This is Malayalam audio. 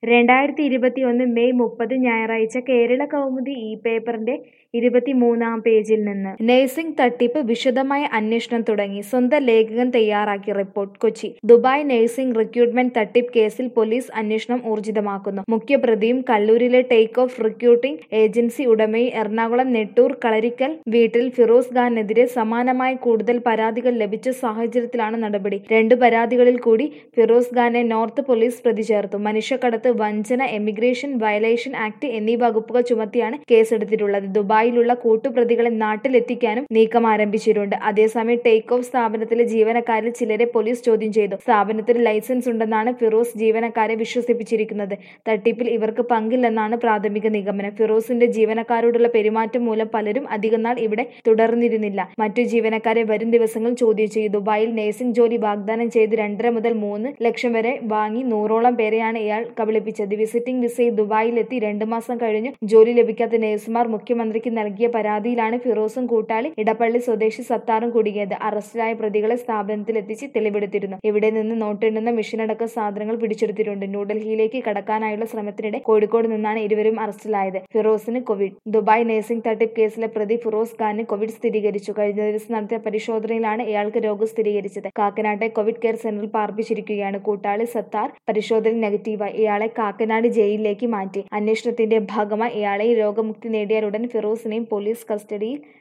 രണ്ടായിരത്തി ഇരുപത്തിയൊന്ന് മെയ് മുപ്പത് ഞായറാഴ്ച കേരള കൗമുദി ഈ പേപ്പറിന്റെ ഇരുപത്തിമൂന്നാം പേജിൽ നിന്ന് നഴ്സിംഗ് തട്ടിപ്പ് വിശദമായ അന്വേഷണം തുടങ്ങി സ്വന്തം ലേഖകൻ തയ്യാറാക്കിയ report Kochi Dubai nursing recruitment തട്ടിപ്പ് കേസിൽ പോലീസ് അന്വേഷണം ഊർജിതമാക്കുന്നു മുഖ്യപ്രതിയും കല്ലൂരിലെ ടേക്ക് ഓഫ് റിക്രൂട്ടിംഗ് ഏജൻസി ഉടമയും എറണാകുളം നെട്ടൂർ കളരിക്കൽ വീട്ടിൽ ഫിറോസ് ഖാനെതിരെ സമാനമായ കൂടുതൽ പരാതികൾ ലഭിച്ച സാഹചര്യത്തിലാണ് നടപടി രണ്ട് പരാതികളിൽ കൂടി ഫിറോസ് ഖാനെ നോർത്ത് പോലീസ് പ്രതി ചേർത്തു മനുഷ്യക്കടത്ത് വഞ്ചന എമിഗ്രേഷൻ വയലേഷൻ ആക്ട് എന്നീ വകുപ്പുകൾ ചുമത്തിയാണ് കേസെടുത്തിട്ടുള്ളത് ദുബായിലുള്ള കൂട്ടുപ്രതികളെ നാട്ടിലെത്തിക്കാനും നീക്കം ആരംഭിച്ചിട്ടുണ്ട് അതേസമയം ടേക്ക് ഓഫ് സ്ഥാപനത്തിലെ ജീവനക്കാരിൽ ചിലരെ പോലീസ് ചോദ്യം ചെയ്തു സ്ഥാപനത്തിന് ലൈസൻസ് ഉണ്ടെന്നാണ് ഫിറോസ് ജീവനക്കാരെ വിശ്വസിപ്പിച്ചിരിക്കുന്നത് തട്ടിപ്പിൽ ഇവർക്ക് പങ്കില്ലെന്നാണ് പ്രാഥമിക നിഗമനം ഫിറോസിന്റെ ജീവനക്കാരോടുള്ള പെരുമാറ്റം മൂലം പലരും അധികനാൾ ഇവിടെ തുടർന്നിരുന്നില്ല മറ്റു ജീവനക്കാരെ വരും ദിവസങ്ങളിൽ ചോദ്യം ചെയ്യും ദുബായിൽ നഴ്സിംഗ് ജോലി വാഗ്ദാനം ചെയ്ത് രണ്ടര മുതൽ മൂന്ന് ലക്ഷം വരെ വാങ്ങി നൂറോളം പേരെയാണ് ഇയാൾ കബളിപ്പിച്ചത് വിസിറ്റിംഗ് വിസയിൽ ദുബായിലെത്തി രണ്ടു മാസം കഴിഞ്ഞു ജോലി ലഭിക്കാത്ത നഴ്സുമാർ മുഖ്യമന്ത്രിക്ക് നൽകിയ പരാതിയിലാണ് ഫിറോസും കൂട്ടാളി ഇടപ്പള്ളി സ്വദേശി സത്താറും കുടുങ്ങിയത് അറസ്റ്റിലായ പ്രതികളെ സ്ഥാപനത്തിലെത്തിച്ച് തെളിവെടുത്തിരുന്നു ഇവിടെ നിന്ന് നോട്ടെണ്ണുന്ന മെഷീനടക്കം സാധനങ്ങൾ പിടിച്ചെടുത്തിട്ടുണ്ട് ന്യൂഡൽഹിയിലേക്ക് കടക്കാനായുള്ള ശ്രമത്തിനിടെ കോഴിക്കോട് നിന്നാണ് ഇരുവരും അറസ്റ്റിലായത് ഫിറോസിന് കോവിഡ് ദുബായ് നഴ്സിംഗ് തട്ടിപ്പ് കേസിലെ പ്രതി ഫിറോസ് ഖാന് കോവിഡ് സ്ഥിരീകരിച്ചു കഴിഞ്ഞ ദിവസം നടത്തിയ പരിശോധനയിലാണ് ഇയാൾക്ക് രോഗം സ്ഥിരീകരിച്ചത് കാക്കനാട്ടെ കോവിഡ് കെയർ സെന്ററിൽ പാർപ്പിച്ചിരിക്കുകയാണ് കൂട്ടാളി സത്താർ പരിശോധന നെഗറ്റീവായി ഇയാളെ കാക്കനാട് ജയിലിലേക്ക് മാറ്റി അന്വേഷണത്തിന്റെ ഭാഗമായി ഇയാളെ രോഗമുക്തി നേടിയാലുടൻ ഫിറോസിനെയും പോലീസ് കസ്റ്റഡിയിൽ